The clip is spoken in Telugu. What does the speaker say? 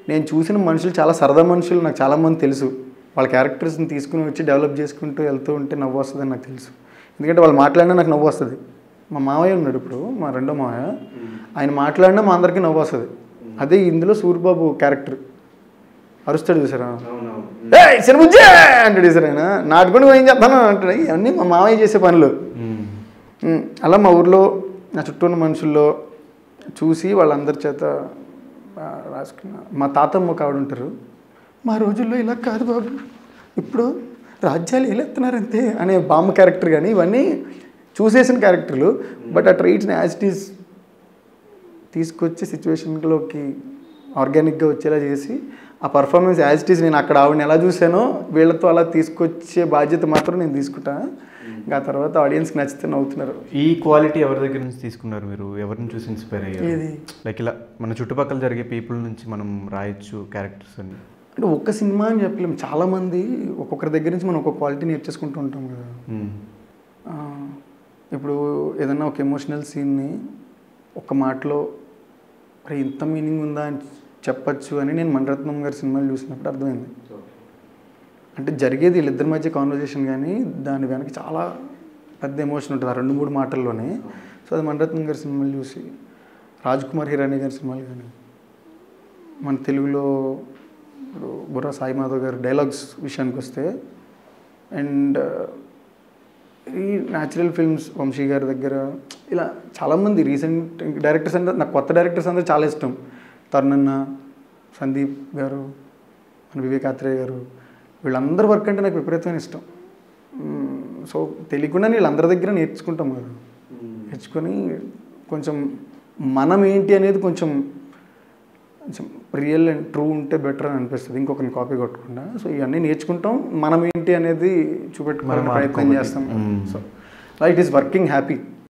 నేను చూసిన మనుషులు చాలా సరదా మనుషులు నాకు చాలామంది తెలుసు వాళ్ళ క్యారెక్టర్స్ని తీసుకుని వచ్చి డెవలప్ చేసుకుంటూ వెళ్తూ ఉంటే నవ్వు వస్తుందని నాకు తెలుసు ఎందుకంటే వాళ్ళు మాట్లాడినా నాకు నవ్వు వస్తుంది మా మావయ్య ఉన్నాడు ఇప్పుడు మా రెండో మావయ్య ఆయన మాట్లాడినా మా అందరికీ నవ్వు వస్తుంది అదే ఇందులో సూర్యబాబు క్యారెక్టర్ అరుస్తాడు చూసారా ఏ సినిబుజ్జే అంటాడు చూసారు ఆయన నాటుకొని ఏం చేస్తాను అంటాడు ఇవన్నీ మా మావయ్య చేసే పనులు ఉమ్, అలా మా ఊర్లో నా చుట్టూ ఉన్న మనుషుల్లో చూసి వాళ్ళందరి చేత ఆ, రాసుకున్న మా తాతమ్మ ఒక ఆవిడ ఉంటారు మా రోజుల్లో ఇలా కాదు బాబు ఇప్పుడు రాజ్యాలు ఏలెత్తున్నారంతే అనే బామ్మ క్యారెక్టర్ కానీ ఇవన్నీ చూసేసిన క్యారెక్టర్లు బట్ ఆ ట్రైట్స్ని యాజ్ ఇట్ ఈస్ తీసుకొచ్చి సిచ్యువేషన్లోకి ఆర్గానిక్గా వచ్చేలా చేసి ఆ పర్ఫార్మెన్స్ యాజ్ ఇట్ ఈస్ నేను అక్కడ ఆవిడని ఎలా చూసానో వీళ్ళతో అలా తీసుకొచ్చే బాధ్యత మాత్రం నేను తీసుకుంటా ఇంకా ఆ తర్వాత ఆడియన్స్కి నచ్చితే నవ్వుతున్నారు ఈ క్వాలిటీ ఎవరి దగ్గర నుంచి తీసుకున్నారు మీరు ఎవరిని చూసి ఇన్స్పైర్ అయ్యారు ఏది? లైక్ ఇలా మన చుట్టుపక్కల జరిగే పీపుల్ నుంచి మనం రాయొచ్చు క్యారెక్టర్స్ అని అంటే ఒక్క సినిమా అని చెప్పలేము చాలామంది ఒక్కొక్కరి దగ్గర నుంచి మనం ఒక్కొక్క క్వాలిటీ నేర్చేసుకుంటూ ఉంటాం కదా మ్మ్. ఆ, ఇప్పుడు ఏదన్నా ఒక ఎమోషనల్ సీన్ని ఒక మాటలో అరే ఇంత మీనింగ్ ఉందా అని చెప్పచ్చు అని నేను మణిరత్నం గారి సినిమాలు చూసినప్పుడు అర్థమైంది అంటే జరిగేది వీళ్ళిద్దరి మధ్య కాన్వర్జేషన్ కానీ దాని వెనక చాలా పెద్ద ఎమోషన్ ఉంటుంది ఆ రెండు మూడు మాటల్లోనే సో అది మణిరత్నం గారి సినిమాలు చూసి రాజ్ కుమార్ హిరానీ గారి సినిమాలు కానీ మన తెలుగులో ఇప్పుడు బుర్రా సాయి మాధవ్ గారి డైలాగ్స్ విషయానికి వస్తే అండ్ ఈ న్యాచురల్ ఫిల్మ్స్ వంశీ గారి దగ్గర ఇలా చాలామంది రీసెంట్ డైరెక్టర్స్ అంటే నాకు కొత్త డైరెక్టర్స్ అందరూ చాలా ఇష్టం తరుణన్న సందీప్ గారు మన వివేక్ ఆత్రేయ గారు వీళ్ళందరి వర్క్ అంటే నాకు విపరీతమైన ఇష్టం సో తెలియకుండా వీళ్ళందరి దగ్గర నేర్చుకుంటాం కదా నేర్చుకొని కొంచెం మనం ఏంటి అనేది కొంచెం కొంచెం రియల్ అండ్ ట్రూ ఉంటే బెటర్ అని అనిపిస్తుంది ఇంకొకరిని కాపీ కొట్టకుండా సో ఇవన్నీ నేర్చుకుంటాం మనం ఏంటి అనేది చూపెట్టుకోవాలని మనం ప్రయత్నం ఆడుకోవాలి. చేస్తాం మ్మ్. So it is working happy